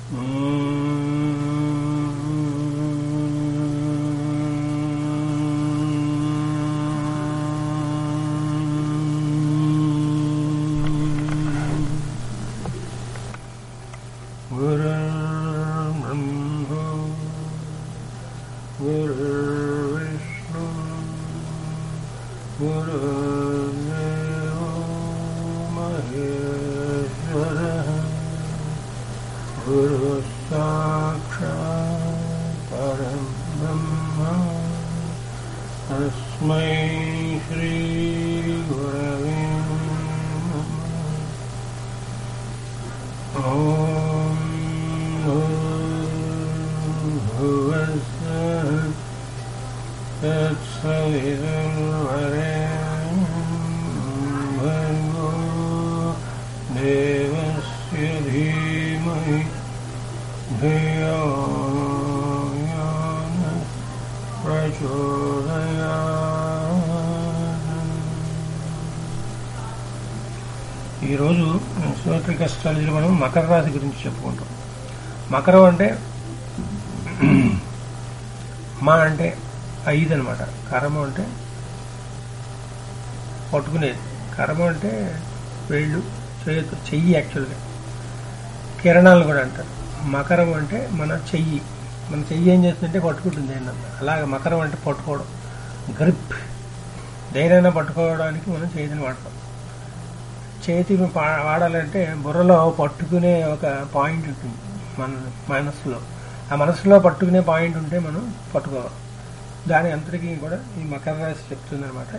गुरुर्ब्रह्मा गुरुर्विष्णु गुरुर्देवो महेश्वरः गुरुः साक्षात् परं ब्रह्म तस्मै श्रीगुरवे नमः ॐ भुवस्सः तत्सवितुर्वरेण्यर्गो देवस्य धीमहि धियो यो नः ప్రచోదయాత్ ఈరోజు శ్రోత్రిక స్థలిలో మనం మకర రాశి గురించి చెప్పుకుంటాం మకరం అంటే మా అంటే ఐదు అనమాట కరమ అంటే పట్టుకునేది కరమ అంటే వేళ్ళు చేతు చెయ్యి యాక్చువల్గా కిరణాలు కూడా అంటారు మకరం అంటే మన చెయ్యి మన చెయ్యి ఏం చేస్తుందంటే పట్టుకుంటుంది ఏంటంటే అలాగే మకరం అంటే పట్టుకోవడం గ్రిప్ దేనైనా పట్టుకోవడానికి మనం చేతిని వాడతాం చేతి పా- వాడాలంటే బుర్రలో పట్టుకునే ఒక పాయింట్ ఉంటుంది మన మనసులో ఆ మనసులో పట్టుకునే పాయింట్ ఉంటే మనం పట్టుకోవాలి దాని అంతటికీ కూడా ఈ మకర రాశి చెప్తుంది అనమాట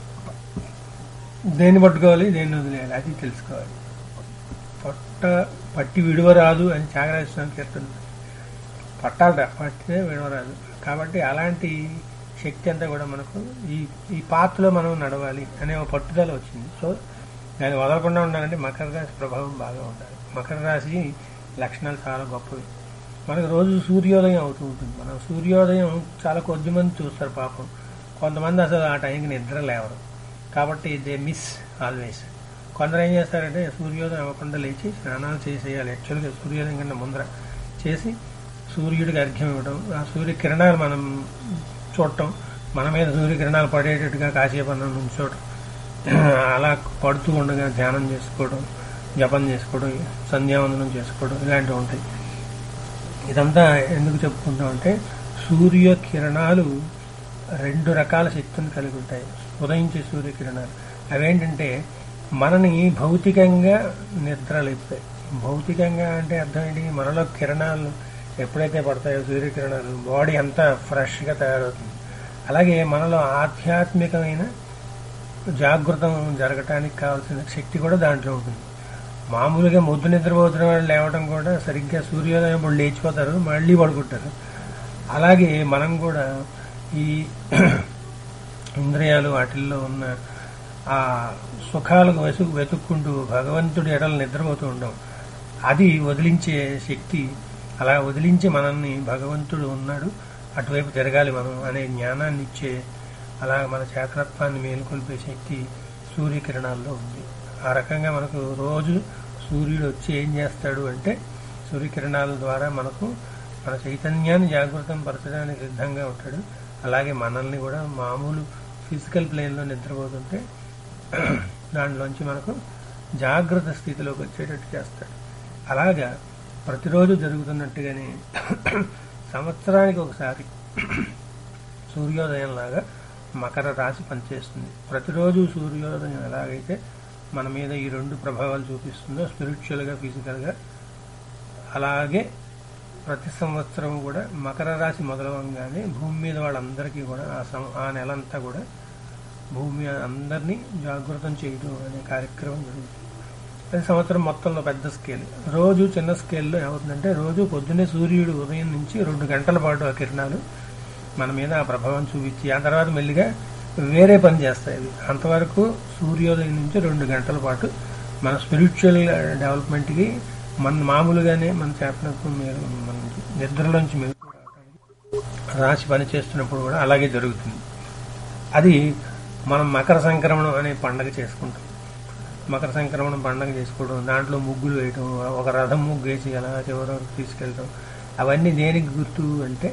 దేన్ని పట్టుకోవాలి దేన్ని వదిలేయాలి అది తెలుసుకోవాలి పట్ట పట్టి విడవరాదు అని త్యాగరాజస్వామి కీర్తన పట్టాలట పట్టితే విడవరాదు కాబట్టి అలాంటి శక్తి అంతా కూడా మనకు ఈ ఈ పాత్రలో మనం నడవాలి అనే ఒక పట్టుదల వచ్చింది సో దాన్ని వదలకుండా ఉండాలంటే మకర రాశి ప్రభావం బాగా ఉండాలి మకర రాశి లక్షణాలు చాలా గొప్పవి మనకు రోజు సూర్యోదయం అవుతూ ఉంటుంది మనం సూర్యోదయం చాలా కొద్ది మంది చూస్తారు పాపం కొంతమంది అసలు ఆ టైంకి నిద్ర లేవరు కాబట్టి దే మిస్ ఆల్వేస్ కొందరు ఏం చేస్తారంటే సూర్యోదయం అవ్వకుండా లేచి స్నానాలు చేసేయాలి యాక్చువల్గా సూర్యోదయం కన్నా ముందర చేసి సూర్యుడికి అర్ఘ్యం ఇవ్వడం ఆ సూర్యకిరణాలు మనం చూడటం మన మీద సూర్యకిరణాలు పడేటట్టుగా కాసేపు అన్నం నుంచోవడం అలా పడుతూ ఉండగా ధ్యానం చేసుకోవడం జపం చేసుకోవడం సంధ్యావందనం చేసుకోవడం ఇలాంటివి ఉంటాయి ఇదంతా ఎందుకు చెప్పుకుంటాం అంటే సూర్యకిరణాలు రెండు రకాల శక్తులను కలిగి ఉంటాయి ఉదయించే సూర్యకిరణాలు అవేంటంటే మనని భౌతికంగా నిద్రలేపుతాయి భౌతికంగా అంటే అర్థం ఏంటి మనలో కిరణాలు ఎప్పుడైతే పడతాయో సూర్యకిరణాలు బాడీ అంతా ఫ్రెష్గా తయారవుతుంది అలాగే మనలో ఆధ్యాత్మికమైన జాగృతం జరగటానికి కావాల్సిన శక్తి కూడా దాంట్లో ఉంటుంది మామూలుగా ముద్దు నిద్రపోతున్న వాళ్ళు లేవడం కూడా సరిగ్గా సూర్యోదయం ఇప్పుడు లేచిపోతారు మళ్ళీ పడుకుంటారు అలాగే మనం కూడా ఈ ఇంద్రియాలు వాటిల్లో ఉన్న ఆ సుఖాలకు వెతుకు వెతుక్కుంటూ భగవంతుడి ఎడలు నిద్రపోతూ ఉండం అది వదిలించే శక్తి అలా వదిలించి మనల్ని భగవంతుడు ఉన్నాడు అటువైపు తిరగాలి మనం అనే జ్ఞానాన్ని ఇచ్చే అలా మన చేతనత్వాన్ని మేలుకొల్పే శక్తి సూర్యకిరణాల్లో ఉంది ఆ రకంగా మనకు రోజు సూర్యుడు వచ్చి ఏం చేస్తాడు అంటే సూర్యకిరణాల ద్వారా మనకు మన చైతన్యాన్ని జాగృతం పరచడానికి సిద్ధంగా ఉంటాడు అలాగే మనల్ని కూడా మామూలు ఫిజికల్ ప్లేన్లో నిద్రపోతుంటే దాంట్లోంచి మనకు జాగ్రత్త స్థితిలోకి వచ్చేటట్టు చేస్తాడు అలాగా ప్రతిరోజు జరుగుతున్నట్టుగానే సంవత్సరానికి ఒకసారి సూర్యోదయం లాగా మకర రాశి పనిచేస్తుంది ప్రతిరోజు సూర్యోదయం ఎలాగైతే మన మీద ఈ రెండు ప్రభావాలు చూపిస్తుందో స్పిరిచువల్గా ఫిజికల్గా అలాగే ప్రతి సంవత్సరం కూడా మకర రాశి మొదలవగానే భూమి మీద వాళ్ళందరికీ కూడా ఆ సం ఆ నెలంతా కూడా భూమి అందరినీ జాగృతం చేయడం అనే కార్యక్రమం జరుగుతుంది అది సంవత్సరం మొత్తంలో పెద్ద స్కేల్ రోజు చిన్న స్కేల్లో ఏమవుతుందంటే రోజు పొద్దున్నే సూర్యుడు ఉదయం నుంచి రెండు గంటల పాటు ఆ కిరణాలు మన మీద ఆ ప్రభావం చూపించి ఆ తర్వాత మెల్లిగా వేరే పని చేస్తాయి అవి అంతవరకు సూర్యోదయం నుంచి రెండు గంటల పాటు మన స్పిరిచువల్ డెవలప్మెంట్కి మన మామూలుగానే మన చేతనత్వం మేలు మన నిద్రలోంచి మెలకు రావడానికి రాశి పని చేస్తున్నప్పుడు కూడా అలాగే జరుగుతుంది అది మనం మకర సంక్రమణం అనే పండగ చేసుకుంటాం మకర సంక్రమణం పండగ చేసుకోవడం దాంట్లో ముగ్గులు వేయటం ఒక రథం ముగ్గు వేసి అలా చివరి వరకు తీసుకెళ్ళటం అవన్నీ దేనికి గుర్తు అంటే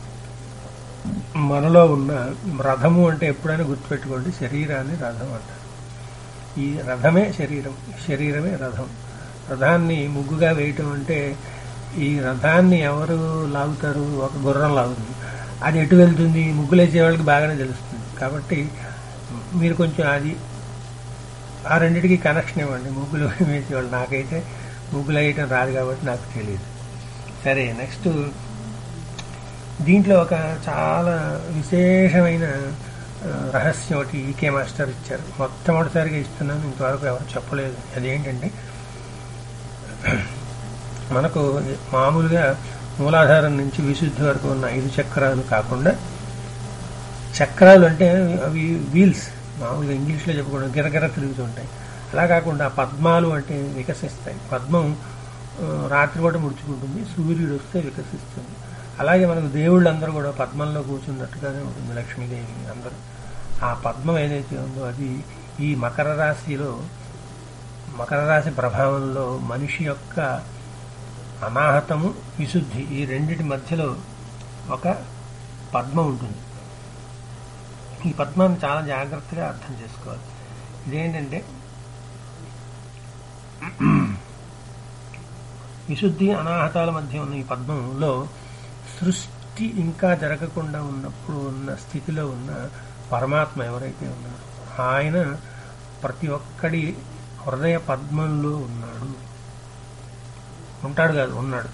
మనలో ఉన్న రథము అంటే ఎప్పుడైనా గుర్తుపెట్టుకోండి శరీరాన్ని రథం అంటారు ఈ రథమే శరీరం శరీరమే రథం రథాన్ని ముగ్గుగా వేయటం అంటే ఈ రథాన్ని ఎవరు లాగుతారు ఒక గుర్రం లాగుతుంది అది ఎటు వెళ్తుంది ముగ్గులు వేసే వాళ్ళకి బాగానే తెలుస్తుంది కాబట్టి మీరు కొంచెం అది ఆ రెండింటికి కనెక్షన్ ఇవ్వండి ముగ్గులు వేసేవాళ్ళు నాకైతే ముగ్గులు వేయటం రాదు కాబట్టి నాకు తెలియదు సరే నెక్స్ట్ దీంట్లో ఒక చాలా విశేషమైన ఆ, రహస్యం ఒకటి ఈకే మాస్టర్ ఇచ్చారు మొట్టమొదటిసారిగా ఇస్తున్నాను ఇంతవరకు ఎవరు చెప్పలేదు అదేంటంటే మనకు మామూలుగా మూలాధారం నుంచి విశుద్ధి వరకు ఉన్న ఐదు చక్రాలు కాకుండా చక్రాలు అంటే అవి వీల్స్ మామూలుగా ఇంగ్లీష్లో చెప్పుకోవడం గిరగిర తిరుగుతుంటాయి అలా కాకుండా పద్మాలు అంటే వికసిస్తాయి పద్మం ఆ, రాత్రిపూట ముడుచుకుంటుంది సూర్యుడు వస్తే వికసిస్తుంది అలాగే మనకు దేవుళ్ళందరూ కూడా పద్మంలో కూర్చున్నట్టుగానే ఉంటుంది లక్ష్మీదేవి అందరూ ఆ పద్మం ఏదైతే ఉందో అది ఈ మకర రాశిలో మకర రాశి ప్రభావంలో మనిషి యొక్క అనాహతము విశుద్ధి ఈ రెండిటి మధ్యలో ఒక పద్మం ఉంటుంది ఈ పద్మాన్ని చాలా జాగ్రత్తగా అర్థం చేసుకోవాలి ఇదేంటంటే విశుద్ధి అనాహతాల మధ్య ఉన్న ఈ పద్మంలో సృష్టి ఇంకా జరగకుండా ఉన్నప్పుడు ఉన్న స్థితిలో ఉన్న పరమాత్మ ఎవరైతే ఉన్నారో ఆయన ప్రతి ఒక్కడి హృదయ పద్మంలో ఉన్నాడు ఉంటాడు కాదు ఉన్నాడు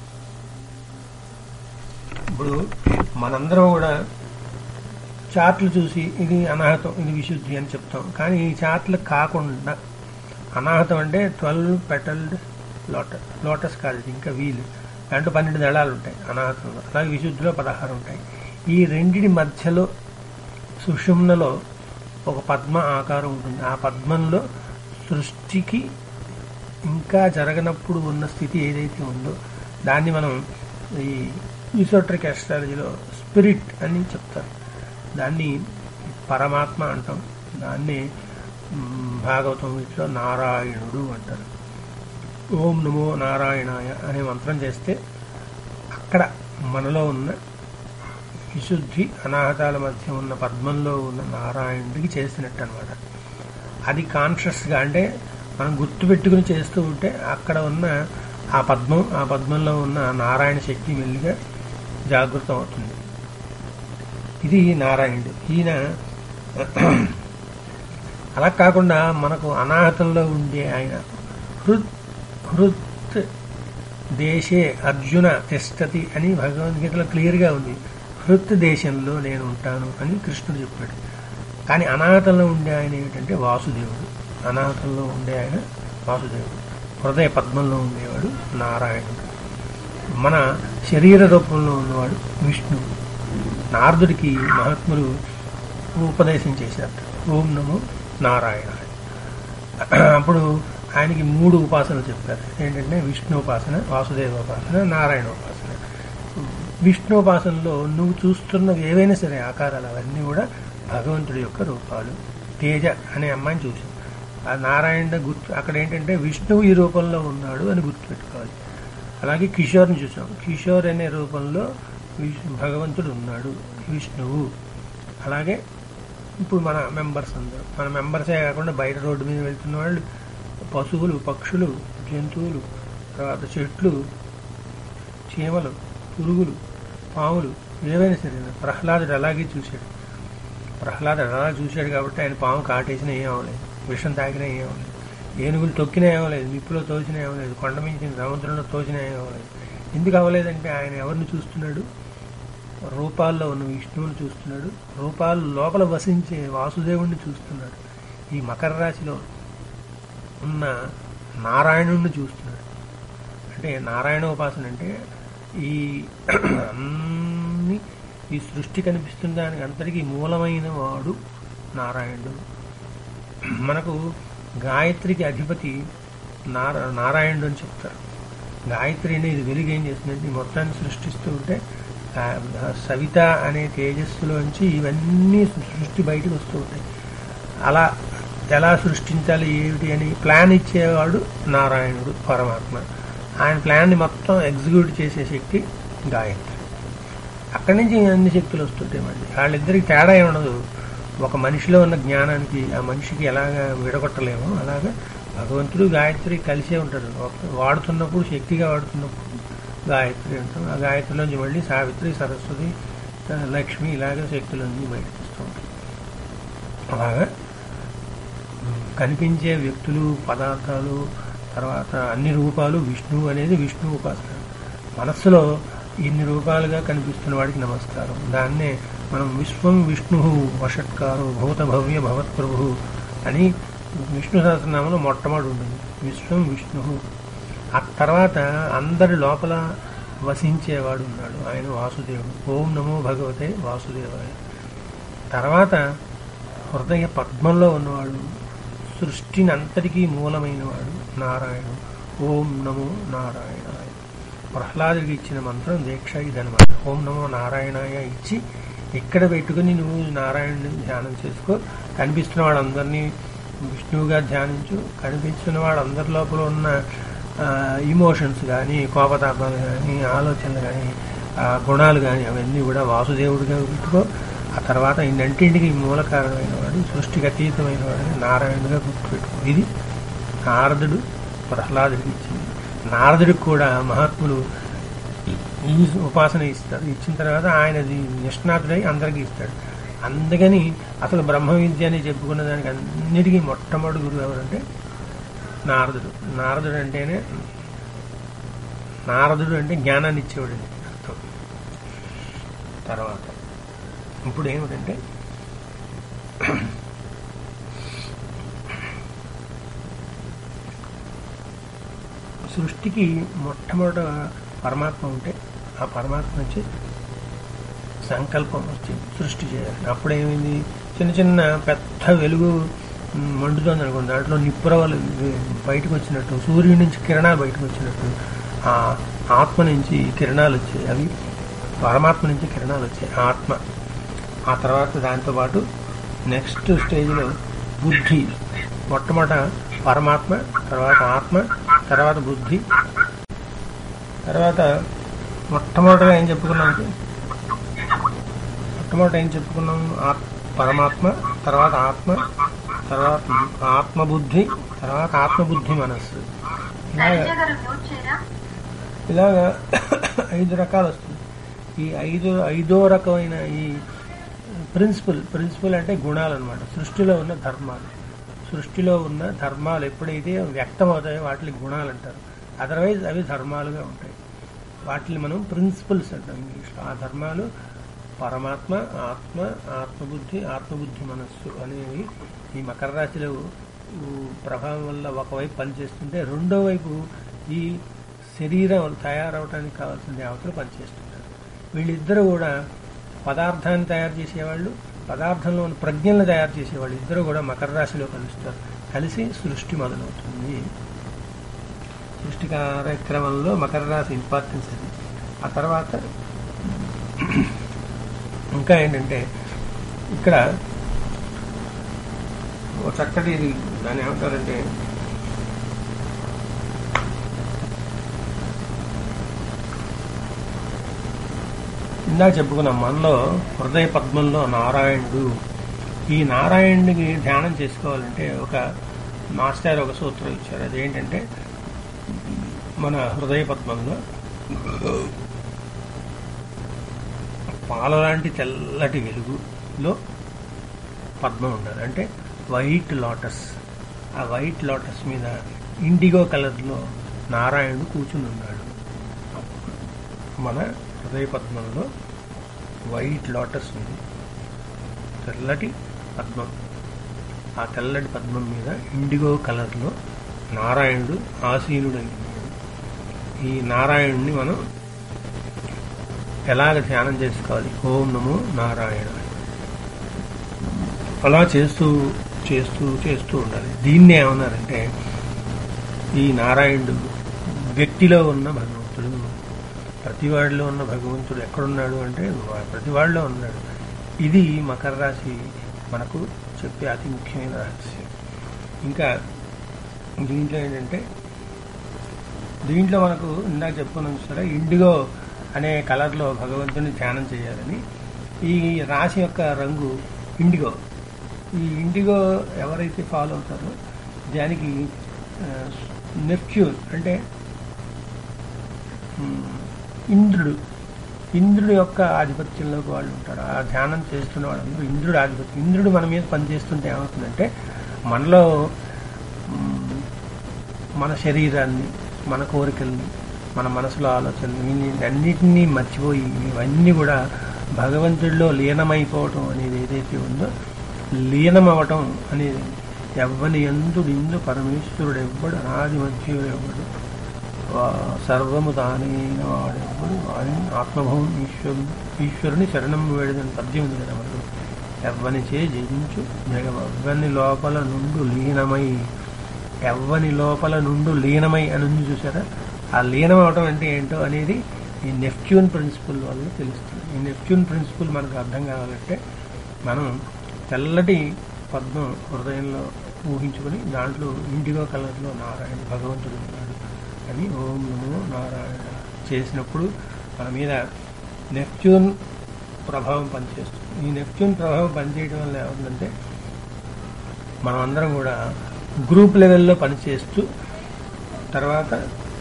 ఇప్పుడు మనందరం కూడా చార్ట్లు చూసి ఇది అనాహతం ఇది విశుద్ధి అని చెప్తాం కానీ ఈ చార్ట్లు కాకుండా అనాహతం అంటే ట్వెల్వ్ పెటల్డ్ లోటస్ లోటస్ కాదు ఇది ఇంకా వీలు దాంట్లో పన్నెండు దళాలు ఉంటాయి అనాహతంలో అలాగే విశుద్ధిలో పదహారు ఉంటాయి ఈ రెండిటి మధ్యలో సుషుమ్నలో ఒక పద్మ ఆకారం ఉంటుంది ఆ పద్మంలో సృష్టికి ఇంకా జరగనప్పుడు ఉన్న స్థితి ఏదైతే ఉందో దాన్ని మనం ఈ ఈసోట్రిక్ ఆస్ట్రాలజీలో స్పిరిట్ అని చెప్తారు దాన్ని పరమాత్మ అంటాం దాన్ని మ్, భాగవతం వీటిలో నారాయణుడు అంటారు ఓం నమో నారాయణాయ అనే మంత్రం చేస్తే అక్కడ మనలో ఉన్న విశుద్ధి అనాహతాల మధ్య ఉన్న పద్మంలో ఉన్న నారాయణుడికి చేసినట్టు అనమాట అది కాన్షియస్గా అంటే మనం గుర్తుపెట్టుకుని చేస్తూ ఉంటే అక్కడ ఉన్న ఆ పద్మం ఆ పద్మంలో ఉన్న నారాయణ శక్తి మెల్లిగా జాగృతం అవుతుంది ఇది నారాయణుడు ఈయన అలా కాకుండా మనకు అనాహతంలో ఉండే ఆయన హృద్ హృత్ దేశే అర్జున తిష్టతి అని భగవద్గీతలో క్లియర్గా ఉంది హృత్ దేశంలో నేను ఉంటాను అని కృష్ణుడు చెప్పాడు కానీ అనాహతంలో ఉండే ఆయన ఏమిటంటే వాసుదేవుడు అనాహతంలో ఉండే ఆయన వాసుదేవుడు హృదయ పద్మంలో ఉండేవాడు నారాయణుడు మన శరీర రూపంలో ఉన్నవాడు విష్ణువు నారదుడికి మహాత్ములు ఉపదేశం చేశారు ఓం నమో నారాయణ అప్పుడు ఆయనకి మూడు ఉపాసనలు చెప్పారు ఏంటంటే విష్ణు ఉపాసన వాసుదేవ ఉపాసన నారాయణ ఉపాసన విష్ణుపాసనలో నువ్వు చూస్తున్నవి ఏవైనా సరే ఆకారాలు అవన్నీ కూడా భగవంతుడి యొక్క రూపాలు తేజ అనే అమ్మాయిని చూసాం ఆ నారాయణ గుర్తు అక్కడ ఏంటంటే విష్ణువు ఈ రూపంలో ఉన్నాడు అని గుర్తుపెట్టుకోవాలి అలాగే కిషోర్ని చూసాం కిషోర్ అనే రూపంలో విష్ణు భగవంతుడు ఉన్నాడు విష్ణువు అలాగే ఇప్పుడు మన మెంబర్స్ అందరూ మన మెంబర్సే కాకుండా బయట రోడ్డు మీద వెళ్తున్న వాళ్ళు పశువులు పక్షులు జంతువులు తర్వాత చెట్లు చీమలు పురుగులు పాములు ఏవైనా సరే ప్రహ్లాదుడు అలాగే చూశాడు ప్రహ్లాదుడు అలా చూశాడు కాబట్టి ఆయన పాము కాటేసినా ఏం అవ్వలేదు విషం తాకినా ఏం అవ్వలేదు ఏనుగులు తొక్కినా ఏమలేదు నిప్పులో తోచినా ఏమలేదు కొండ మించిన సముద్రంలో తోచినా ఏం అవ్వలేదు ఎందుకు అవ్వలేదంటే ఆయన ఎవరిని చూస్తున్నాడు రూపాల్లో ఉన్న విష్ణువుని చూస్తున్నాడు రూపాలు లోపల వసించే వాసుదేవుణ్ణి చూస్తున్నాడు ఈ మకర రాశిలో ఉన్న నారాయణుణ్ణి చూస్తున్నాడు అంటే నారాయణ ఉపాసన అంటే ఈ అన్ని ఈ సృష్టి కనిపిస్తున్న దానికి అంతటికీ మూలమైన వాడు నారాయణుడు మనకు గాయత్రికి అధిపతి నార నారాయణుడు అని చెప్తారు గాయత్రి అనేది ఇది వెలుగు ఏం చేస్తుందంటే ఈ మొత్తాన్ని సృష్టిస్తూ ఉంటే ఆ సవిత అనే తేజస్సులోంచి ఇవన్నీ సృష్టి బయటకు వస్తూ ఉంటాయి అలా ఎలా సృష్టించాలి ఏమిటి అని ప్లాన్ ఇచ్చేవాడు నారాయణుడు పరమాత్మ ఆయన ప్లాన్ని మొత్తం ఎగ్జిక్యూట్ చేసే శక్తి గాయత్రి అక్కడి నుంచి అన్ని శక్తులు వస్తుంటాయి మళ్ళీ వాళ్ళిద్దరికి తేడా ఏమి ఉండదు ఒక మనిషిలో ఉన్న జ్ఞానానికి ఆ మనిషికి ఎలాగ విడగొట్టలేమో అలాగా భగవంతుడు గాయత్రి కలిసే ఉంటాడు ఒక- వాడుతున్నప్పుడు శక్తిగా వాడుతున్నప్పుడు గాయత్రి అంటాం ఆ గాయత్రిలోంచి మళ్ళీ సావిత్రి సరస్వతి ఆ, లక్ష్మి ఇలాగ శక్తులన్నీ బయటకు వస్తూ ఉంటాయి అలాగా ఉమ్, కనిపించే వ్యక్తులు పదార్థాలు తర్వాత అన్ని రూపాలు విష్ణువు అనేది విష్ణు ఉపాసన మనస్సులో ఇన్ని రూపాలుగా కనిపిస్తున్న వాడికి నమస్కారం దాన్నే మనం విశ్వం విష్ణు వషట్కారు భూత భవ్య భవత్ ప్రభు అని విష్ణు సహస్రనామంలో మొట్టమొదటి ఉంటుంది విశ్వం విష్ణు ఆ తర్వాత అందరి లోపల వసించేవాడు ఉన్నాడు ఆయన వాసుదేవుడు ఓం నమో భగవతే వాసుదేవాయ తర్వాత హృదయ పద్మంలో ఉన్నవాడు సృష్టిని అంతటికీ మూలమైన వాడు నారాయణుడు ఓం నమో నారాయణాయ ప్రహ్లాదుడికి ఇచ్చిన మంత్రం దీక్ష ఇదనమాట ఓం నమో నారాయణాయ ఇచ్చి ఇక్కడ పెట్టుకుని నువ్వు నారాయణుని ధ్యానం చేసుకో కనిపిస్తున్న వాళ్ళందరినీ విష్ణువుగా ధ్యానించు కనిపిస్తున్న వాళ్ళందరి లోపల ఉన్న ఇమోషన్స్ కానీ కోపతాపాలు కానీ ఆలోచనలు కానీ ఆ గుణాలు కానీ అవన్నీ కూడా వాసుదేవుడిగా పెట్టుకో ఆ తర్వాత ఇన్నంటింటికి మూల కారణమైన వాడు సృష్టికి అతీతమైన వాడు నారాయణుడిగా గుర్తుపెట్టుకో ఇది నారదుడు ప్రహ్లాదుడికి ఇచ్చింది నారదుడికి కూడా మహాత్ములు ఈ ఉపాసన ఇస్తారు ఇచ్చిన తర్వాత ఆయనది నిష్ణాతుడై అందరికీ ఇస్తాడు అందుకని అసలు బ్రహ్మ విద్య అని చెప్పుకున్న దానికి అన్నిటికీ మొట్టమొదటి గురువు ఎవరంటే నారదుడు నారదుడు అంటేనే నారదుడు అంటే జ్ఞానాన్ని ఇచ్చేవాడు అని అర్థం తర్వాత ఇప్పుడు ఏమిటంటే సృష్టికి మొట్టమొదట పరమాత్మ ఉంటే ఆ పరమాత్మ నుంచి సంకల్పం వచ్చి సృష్టి చేయాలి అప్పుడేమైంది చిన్న చిన్న పెద్ద వెలుగు మ్, మండుతోంది అనుకోండి దాంట్లో నిప్పురవలు బయటకు వచ్చినట్టు సూర్యుడి నుంచి కిరణాలు బయటకు వచ్చినట్టు ఆ ఆత్మ నుంచి కిరణాలు వచ్చాయి అవి పరమాత్మ నుంచి కిరణాలు వచ్చాయి ఆత్మ ఆ తర్వాత దాంతోపాటు నెక్స్ట్ స్టేజ్లో బుద్ధి మొట్టమొదట పరమాత్మ తర్వాత ఆత్మ తర్వాత బుద్ధి తర్వాత మొట్టమొదటగా ఏం చెప్పుకున్నాం మొట్టమొదట ఏం చెప్పుకున్నాం ఆత్- పరమాత్మ తర్వాత ఆత్మ తర్వాత ఆత్మబుద్ధి తర్వాత ఆత్మబుద్ధి మనస్సు ఇలాగా నరేంద్ర గారు మ్యూట్ చేయరా ఇలాగా ఐదు రకాలు వస్తుంది ఈ ఐదు ఐదో రకమైన ఈ ప్రిన్సిపల్ ప్రిన్సిపల్ అంటే గుణాలు అనమాట సృష్టిలో ఉన్న ధర్మాలు సృష్టిలో ఉన్న ధర్మాలు ఎప్పుడైతే వ్యక్తమవుతాయో వాటిని గుణాలు అంటారు అదర్వైజ్ అవి ధర్మాలుగా ఉంటాయి వాటిని మనం ప్రిన్సిపల్స్ అంటాం ఇంగ్లీష్లో ఆ ధర్మాలు పరమాత్మ ఆత్మ ఆత్మబుద్ధి ఆత్మబుద్ధి మనస్సు అనేవి ఈ మకర రాశిలో ఊ, ప్రభావం వల్ల ఒకవైపు పనిచేస్తుంటే రెండో వైపు ఈ శరీరం తయారవడానికి కావాల్సిన దేవతలు పనిచేస్తుంటారు వీళ్ళిద్దరూ కూడా పదార్థాన్ని తయారు చేసేవాళ్ళు పదార్థంలో ఉన్న ప్రజ్ఞలను తయారు చేసేవాళ్ళు ఇద్దరు కూడా మకర రాశిలో కలుస్తారు కలిసి సృష్టి మొదలవుతుంది సృష్టి కార్యక్రమంలో మకర రాశి ఇంపార్టెన్స్ అది ఆ తర్వాత ఇంకా ఏంటంటే ఇక్కడ ఒక చక్కటి ఇది దాన్ని ఏమంటారంటే ఇందాక చెప్పుకున్నాం మనలో హృదయ పద్మంలో నారాయణుడు ఈ నారాయణుడికి ధ్యానం చేసుకోవాలంటే ఒక మాస్టర్ ఒక సూత్రం ఇచ్చారు అదేంటంటే మన హృదయ పద్మంలో పాల లాంటి తెల్లటి వెలుగులో పద్మం ఉండాలి అంటే వైట్ లోటస్ ఆ వైట్ లోటస్ మీద ఇండిగో కలర్లో నారాయణుడు కూర్చుని ఉన్నాడు మన హృదయ పద్మంలో వైట్ లోటస్ ఉంది తెల్లటి పద్మం ఆ తెల్లటి పద్మం మీద ఇండిగో కలర్లో నారాయణుడు ఆసీనుడు ఉన్నాడు ఈ నారాయణుడిని మనం ఎలాగ ధ్యానం చేసుకోవాలి ఓం నమో నారాయణ అలా చేస్తూ చేస్తూ చేస్తూ ఉండాలి దీన్ని ఏమన్నారంటే ఈ నారాయణుడు వ్యక్తిలో ఉన్న భగవంతుడు ప్రతివాడిలో ఉన్న భగవంతుడు ఎక్కడున్నాడు అంటే వా- ప్రతివాడిలో ఉన్నాడు ఇది మకర రాశి మనకు చెప్పే అతి ముఖ్యమైన రహస్యం ఇంకా దీంట్లో ఏంటంటే దీంట్లో మనకు ఇందాక చెప్పుకున్నాం సరే ఇండిగో అనే కలర్లో భగవంతుని ధ్యానం చేయాలని ఈ రాశి యొక్క రంగు ఇండిగో ఈ ఇండిగో ఎవరైతే ఫాలో అవుతారో దానికి నెప్ట్యూన్ అంటే ఉమ్, ఇంద్రుడు ఇంద్రుడు యొక్క ఆధిపత్యంలోకి వాళ్ళు ఉంటారు ఆ ధ్యానం చేస్తున్న వాళ్ళందరూ ఇంద్రుడు ఆధిపత్యం ఇంద్రుడు మన మీద పనిచేస్తుంటే ఏమవుతుందంటే మనలో ఉమ్, మన శరీరాన్ని మన కోరికల్ని మన మనసులో ఆలోచనలు ఇన్ని- అన్నిటినీ మర్చిపోయి ఇవన్నీ కూడా భగవంతుడిలో లీనమైపోవటం అనేది ఏదైతే ఉందో లీనమవటం అనేది ఎవ్వని ఎందుడు ఇందు పరమేశ్వరుడు ఎవ్వడు అనాది మధ్యుడు ఎవ్వడు వా- సర్వము తానైన వాడెవ్వడు వాడి ఆత్మభవం ఈశ్వరుని ఈశ్వరుని శరణం వేడదని పద్యం ఉంది కదా మనకు ఎవ్వని చే జయించు జగవని లోపల నుండు లీనమై ఎవ్వని లోపల నుండు లీనమై అని ఉంది చూసారా ఆ లీనం అవటం అంటే ఏంటో అనేది ఈ నెప్ట్యూన్ ప్రిన్సిపల్ వల్ల తెలుస్తుంది ఈ నెప్ట్యూన్ ప్రిన్సిపల్ మనకు అర్థం కావాలంటే మనం తెల్లటి పద్మం హృదయంలో ఊహించుకొని దాంట్లో ఇండిగో కలర్లో నారాయణ భగవంతుడు ఉన్నాడు అని ఓం నమో నారాయణ చేసినప్పుడు మన మీద నెప్ట్యూన్ ప్రభావం పనిచేస్తుంది ఈ నెప్ట్యూన్ ప్రభావం పనిచేయడం వల్ల ఏమవుతుందంటే మనం అందరం కూడా గ్రూప్ లెవెల్లో పనిచేస్తూ తర్వాత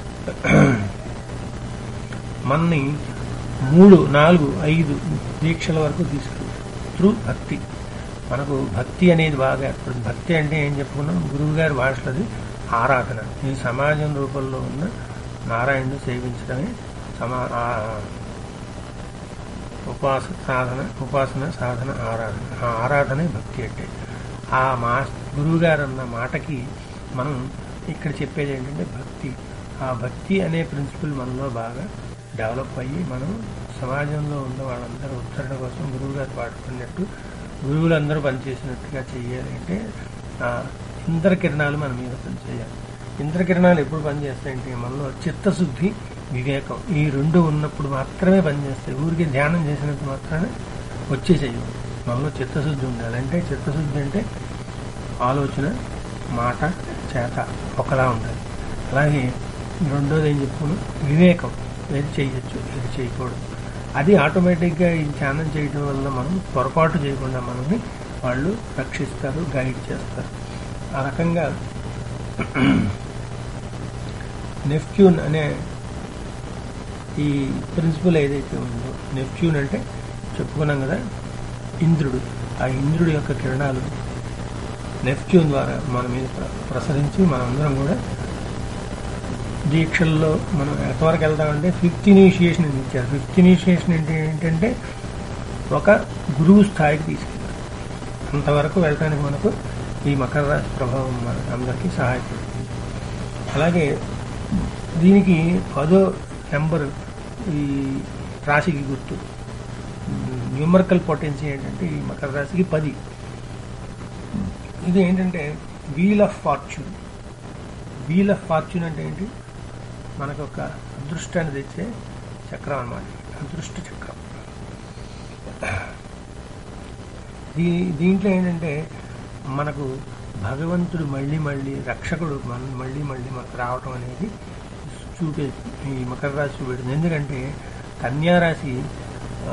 మనని మూడు నాలుగు ఐదు దీక్షల వరకు తీసుకెళ్తాం త్రూ భక్తి మనకు భక్తి అనేది బాగా ఏర్పడింది భక్తి అంటే ఏం చెప్పుకున్నాం గురువు గారి భాషలోది ఆరాధన ఈ సమాజం రూపంలో ఉన్న నారాయణను సేవించడమే సమా ఆ- ఉపాస సాధన ఉపాసన సాధన ఆరాధన ఆ ఆరాధనే భక్తి అంటే ఆ మా గురువు గారు అన్న మాటకి మనం ఇక్కడ చెప్పేది ఏంటంటే భక్తి ఆ భక్తి అనే ప్రిన్సిపల్ మనలో బాగా డెవలప్ అయ్యి మనం సమాజంలో ఉన్న వాళ్ళందరూ ఉద్ధరణ కోసం గురువు గారు పాటుకున్నట్టు గురువులందరూ పనిచేసినట్టుగా చెయ్యాలి అంటే ఆ ఇంద్రకిరణాలు మన మీద పనిచేయాలి ఇంద్రకిరణాలు ఎప్పుడు పనిచేస్తాయంటే మనలో చిత్తశుద్ధి వివేకం ఈ రెండు ఉన్నప్పుడు మాత్రమే పనిచేస్తాయి ఊరికి ధ్యానం చేసినంత మాత్రాన వచ్చేసేయం మనలో చిత్తశుద్ధి ఉండాలి అంటే చిత్తశుద్ధి అంటే ఆలోచన మాట చేత ఒకలా ఉండాలి అలాగే రెండోది ఏం చెప్పుకున్నాం వివేకం ఏది చేయొచ్చు ఏది చేయకూడదు అది ఆటోమేటిక్గా ఈ ధ్యానం చేయడం వల్ల మనం పొరపాటు చేయకుండా మనల్ని వాళ్ళు రక్షిస్తారు గైడ్ చేస్తారు ఆ రకంగా నెఫ్ట్యూన్ అనే ఈ ప్రిన్సిపల్ ఏదైతే ఉందో నెప్ట్యూన్ అంటే చెప్పుకున్నాం కదా ఇంద్రుడు ఆ ఇంద్రుడి యొక్క కిరణాలు నెప్ట్యూన్ ద్వారా మన మీద ప్ర- ప్రసరించి మనందరం కూడా దీక్షల్లో మనం ఎంతవరకు వెళ్తామంటే ఫిఫ్త్ ఇనిషియేషన్ అని ఇచ్చారు ఫిఫ్త్ ఇనిషియేషన్ అంటే ఏంటంటే ఒక గురువు స్థాయికి తీసుకెళ్ళాలి అంతవరకు వెళ్ళడానికి మనకు ఈ మకర రాశి ప్రభావం మన అందరికీ సహాయపడుతుంది అలాగే దీనికి పదో నెంబర్ ఈ రాశికి గుర్తు న్యూమరికల్ పొటెన్సీ ఏంటంటే ఈ మకర రాశికి పది ఇది ఏంటంటే wheel of fortune wheel of fortune అంటే ఏంటి మనకు ఒక అదృష్టాన్ని తెచ్చే చక్రం అన్నమాట అదృష్ట చక్రం దీ దీంట్లో ఏంటంటే మనకు భగవంతుడు మళ్ళీ మళ్ళీ రక్షకుడు మన మళ్ళీ మళ్ళీ మనకు రావటం అనేది చూపే ఈ మకర రాశి చూపెడుతుంది ఎందుకంటే కన్యా రాశి ఆ,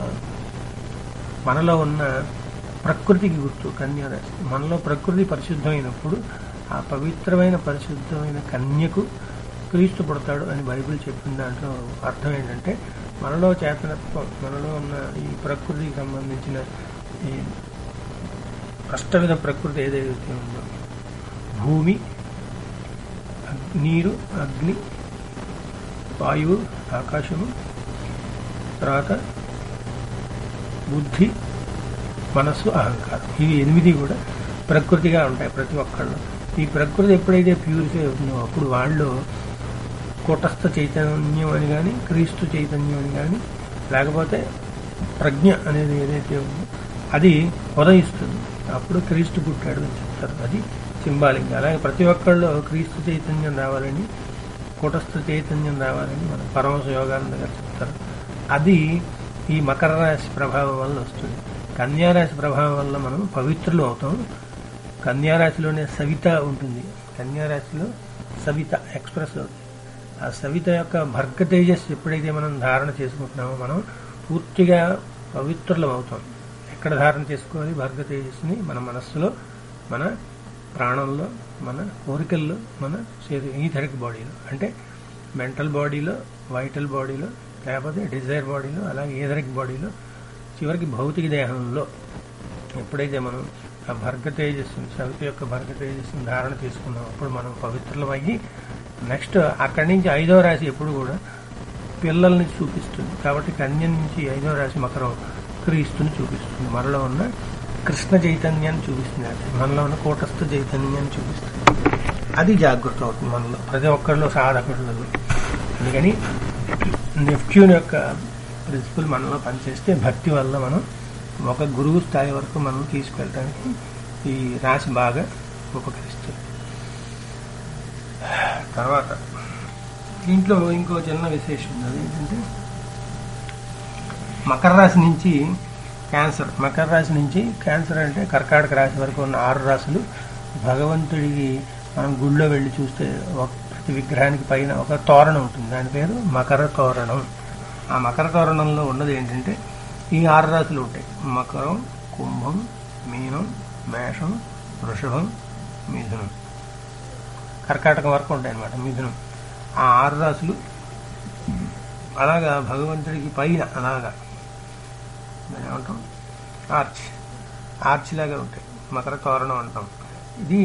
మనలో ఉన్న ప్రకృతికి గుర్తు కన్యా రాశి మనలో ప్రకృతి పరిశుద్ధమైనప్పుడు ఆ పవిత్రమైన పరిశుద్ధమైన కన్యకు క్రీస్తు పుడతాడు అని బైబిల్ చెప్పిన దాంట్లో అర్థం ఏంటంటే మనలో చేతనత్వం మనలో ఉన్న ఈ ప్రకృతికి సంబంధించిన ఈ అష్టవిధ ప్రకృతి ఏదైతే ఉందో భూమి అగ్- నీరు అగ్ని వాయువు ఆకాశము తర్వాత బుద్ధి మనస్సు అహంకారం ఇవి ఎనిమిది కూడా ప్రకృతిగా ఉంటాయి ప్రతి ఒక్కళ్ళు ఈ ప్రకృతి ఎప్పుడైతే ప్యూరిఫై అవుతుందో అప్పుడు వాళ్ళు కూటస్థ చైతన్యం అని కానీ క్రీస్తు చైతన్యం అని కానీ లేకపోతే ప్రజ్ఞ అనేది ఏదైతే ఉందో అది ఉదయిస్తుంది అప్పుడు క్రీస్తు పుట్టాడు అని చెప్తారు అది సింబాలిక్ అలాగే ప్రతి ఒక్కళ్ళు క్రీస్తు చైతన్యం రావాలని కూటస్థ చైతన్యం రావాలని మన పరమశ యోగానంద గారు చెప్తారు అది ఈ మకర రాశి ప్రభావం వల్ల వస్తుంది కన్యా రాశి ప్రభావం వల్ల మనం పవిత్రులు అవుతాం కన్యారాశిలోనే సవిత ఉంటుంది కన్యారాశిలో సవిత ఎక్స్ప్రెస్ అవుతుంది ఆ సవిత యొక్క భర్గ తేజస్సు ఎప్పుడైతే మనం ధారణ చేసుకుంటున్నామో మనం పూర్తిగా పవిత్రులం అవుతాం ఎక్కడ ధారణ చేసుకోవాలి భర్గ తేజస్సుని మన మనస్సులో మన ప్రాణంలో మన కోరికల్లో మన శరీర ఈథరిక్ బాడీలో అంటే మెంటల్ బాడీలో వైటల్ బాడీలో లేకపోతే డిజైర్ బాడీలో అలాగే ఈథరిక్ బాడీలో చివరికి భౌతిక దేహంలో ఎప్పుడైతే మనం ఆ భర్గ తేజస్సుని సవిత యొక్క భర్గ తేజస్సుని ధారణ తీసుకున్నాం అప్పుడు మనం పవిత్రులం అయ్యి నెక్స్ట్ అక్కడి నుంచి ఐదో రాశి ఎప్పుడు కూడా పిల్లల్ని చూపిస్తుంది కాబట్టి కన్య నుంచి ఐదో రాశి మకరం క్రీస్తుని చూపిస్తుంది మనలో ఉన్న కృష్ణ చైతన్యాన్ని చూపిస్తుంది అది మనలో ఉన్న కూటస్థ చైతన్యాన్ని చూపిస్తుంది అది జాగృతం అవుతుంది మనలో ప్రతి ఒక్కరిలో సాధకులలో అందుకని నెఫ్ట్యూన్ యొక్క ప్రిన్సిపల్ మనలో పనిచేస్తే భక్తి వల్ల మనం ఒక గురువు స్థాయి వరకు మనం తీసుకెళ్ళడానికి ఈ రాశి బాగా ఉపకరిస్తుంది తర్వాత దీంట్లో ఇంకో చిన్న విశేషం ఉంది ఏంటంటే మకర రాశి నుంచి క్యాన్సర్ మకర రాశి నుంచి క్యాన్సర్ అంటే కర్కాటక రాశి వరకు ఉన్న ఆరు రాశులు భగవంతుడికి మనం గుళ్ళో వెళ్ళి చూస్తే ఒక ప్రతి విగ్రహానికి పైన ఒక తోరణం ఉంటుంది దాని పేరు మకర తోరణం ఆ మకర తోరణంలో ఉన్నది ఏంటంటే ఈ ఆరు రాశులు ఉంటాయి మకరం కుంభం మీనం మేషం వృషభం మిథునం కర్కాటకం వరకు ఉంటాయి అన్నమాట మిథునం ఆ ఆరు రాశులు అలాగా భగవంతుడికి పైన అలాగా దాన్ని ఏమంటాం ఆర్చ్ ఆర్చ్ లాగా ఉంటాయి మకర తోరణం అంటాం ఇది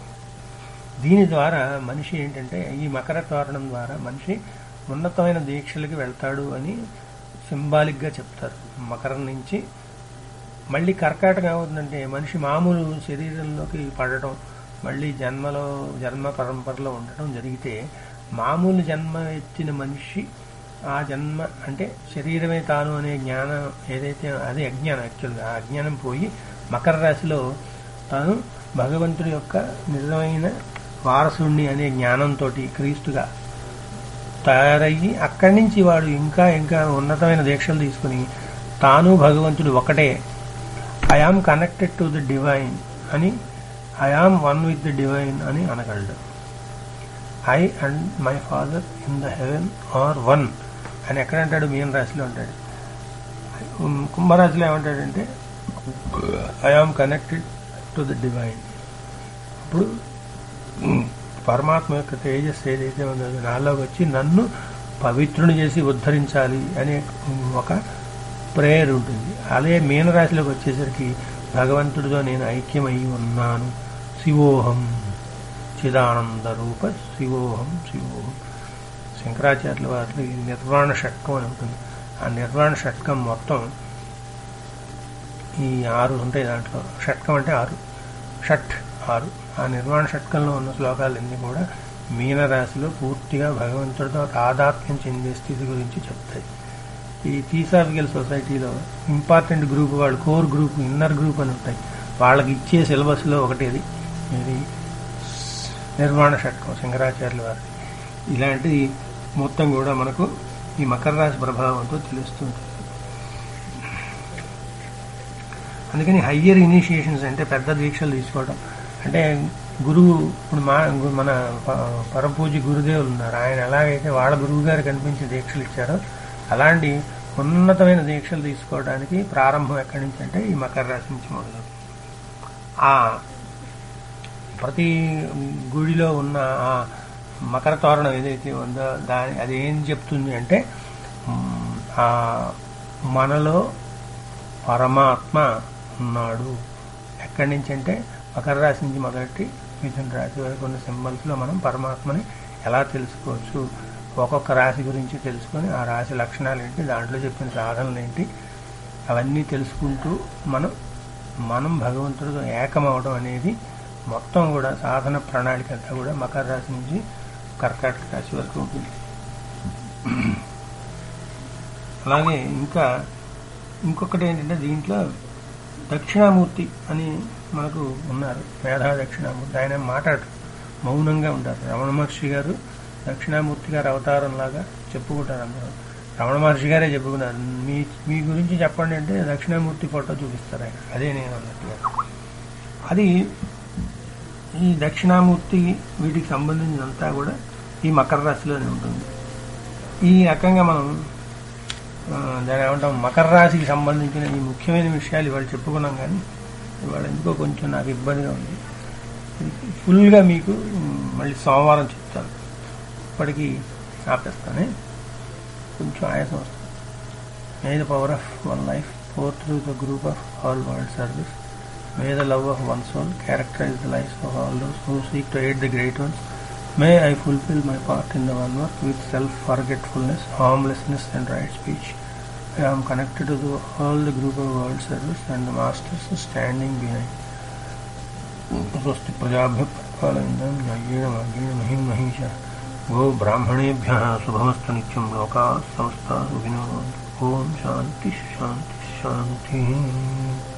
దీని ద్వారా మనిషి ఏంటంటే ఈ మకర తోరణం ద్వారా మనిషి ఉన్నతమైన దీక్షలకి వెళ్తాడు అని సింబాలిక్గా చెప్తారు మకరం నుంచి మళ్ళీ కర్కాటకం ఏమవుతుందంటే మనిషి మామూలు శరీరంలోకి పడటం మళ్ళీ జన్మలో జన్మ పరంపరలో ఉండటం జరిగితే మామూలు జన్మ ఎత్తిన మనిషి ఆ జన్మ అంటే శరీరమే తాను అనే జ్ఞానం ఏదైతే అదే అజ్ఞానం యాక్చువల్గా ఆ అజ్ఞానం పోయి మకర రాశిలో తాను భగవంతుడి యొక్క నిజమైన వారసుణ్ణి అనే జ్ఞానంతో క్రీస్తుగా తయారయ్యి అక్కడి నుంచి వాడు ఇంకా ఇంకా ఉన్నతమైన దీక్షలు తీసుకుని తాను భగవంతుడు ఒకటే I am connected to the divine అని I am one with the divine అని అనగలడు I and my father in the heaven are one అని ఎక్కడంటాడు మీన రాశిలో అంటాడు కుంభరాశిలో ఏమంటాడంటే I am connected to the divine అప్పుడు పరమాత్మ యొక్క తేజస్సు ఏదైతే ఉందో అది నాలోకి వచ్చి నన్ను పవిత్రుని చేసి ఉద్ధరించాలి అనే ఒక ప్రేయర్ ఉంటుంది అదే మీనరాశిలోకి వచ్చేసరికి భగవంతుడితో నేను ఐక్యమై ఉన్నాను శివోహం చిదానంద రూప శివోహం శివోహం శంకరాచార్యుల వారి నిర్వాణ షట్కం అని ఉంటుంది ఆ నిర్వాణ షట్కం మొత్తం ఈ ఆరు ఉంటాయి దాంట్లో షట్కం అంటే ఆరు షట్ ఆరు ఆ నిర్వాణ షట్కంలో ఉన్న శ్లోకాలన్నీ కూడా మీనరాశిలో పూర్తిగా భగవంతుడితో తాదాత్మ్యం చెందే స్థితి గురించి చెప్తాయి ఈ థీసాఫికల్ సొసైటీలో ఇంపార్టెంట్ గ్రూప్ వాళ్ళు కోర్ గ్రూప్ ఇన్నర్ గ్రూప్ అని ఉంటాయి వాళ్ళకి ఇచ్చే సిలబస్లో ఒకటి ఇది ఇది నిర్మాణ షట్కం శంకరాచార్యుల వారి ఇలాంటి మొత్తం కూడా మనకు ఈ మకర రాశి ప్రభావంతో తెలుస్తుంది అందుకని హయ్యర్ ఇనిషియేషన్స్ అంటే పెద్ద దీక్షలు తీసుకోవడం అంటే గురువు ఇప్పుడు మా మన పరపూజి గురుదేవులు ఉన్నారు ఆయన ఎలాగైతే వాళ్ళ గురువు గారు కనిపించి దీక్షలు ఇచ్చారో అలాంటి ఉన్నతమైన దీక్షలు తీసుకోవడానికి ప్రారంభం ఎక్కడి నుంచి అంటే ఈ మకర రాశి నుంచి మొదలు ఆ ప్రతి గుడిలో ఉన్న ఆ మకర తోరణం ఏదైతే ఉందో దాని అది ఏం చెప్తుంది అంటే ఆ మనలో పరమాత్మ ఉన్నాడు ఎక్కడి నుంచి అంటే మకర రాశి నుంచి మొదటి మిథున రాశి వరకు ఉన్న సింబల్స్లో మనం పరమాత్మని ఎలా తెలుసుకోవచ్చు ఒక్కొక్క రాశి గురించి తెలుసుకొని ఆ రాశి లక్షణాలు ఏంటి దాంట్లో చెప్పిన సాధనలు ఏంటి అవన్నీ తెలుసుకుంటూ మనం మనం భగవంతుడితో ఏకమవడం అనేది మొత్తం కూడా సాధన ప్రణాళిక అంతా కూడా మకర రాశి నుంచి కర్కాటక రాశి వరకు ఉంటుంది అలాగే ఇంకా ఇంకొకటి ఏంటంటే దీంట్లో దక్షిణామూర్తి అని మనకు ఉన్నారు మేధా దక్షిణామూర్తి ఆయన మాట్లాడరు మౌనంగా ఉంటారు రమణ మహర్షి గారు దక్షిణామూర్తి గారు అవతారంలాగా చెప్పుకుంటారు అందరూ రమణ మహర్షి గారే చెప్పుకున్నారు మీ మీ గురించి చెప్పండి అంటే దక్షిణామూర్తి ఫోటో చూపిస్తారు ఆయన అదే నేను అన్నట్టుగా అది ఈ దక్షిణామూర్తి వీటికి సంబంధించినంతా కూడా ఈ మకర రాశిలోనే ఉంటుంది ఈ రకంగా మనం ఆ, దాని ఏమంటాం మకర రాశికి సంబంధించిన ఈ ముఖ్యమైన విషయాలు ఇవాళ చెప్పుకున్నాం కానీ ఇవాళ ఎందుకో కొంచెం నాకు ఇబ్బందిగా ఉంది ఫుల్గా మీకు ఉమ్, మళ్ళీ సోమవారం చెప్తాను ఇప్పటికీ ఆపేస్తానే కొంచెం ఆయాసం వస్తుంది may the power of one life pour through the group of all world service may the love of one soul characterise the life of all those who seek to aid the great ones may I fulfil my part in the one work with self forgetfulness harmlessness and right speech I am connected to the, all the group of world service and the masters standing behind. स्वस्ति प्रजाभ्य परिपालयन्तं न्याय्येन मार्गेण महिं महिष गो ब्राह्मणेभ्यः शुभमस्तु नित्यं लोकाः समस्ताः सुखिनो भवन्तु ॐ शान्तिः शान्तिः शान्तिः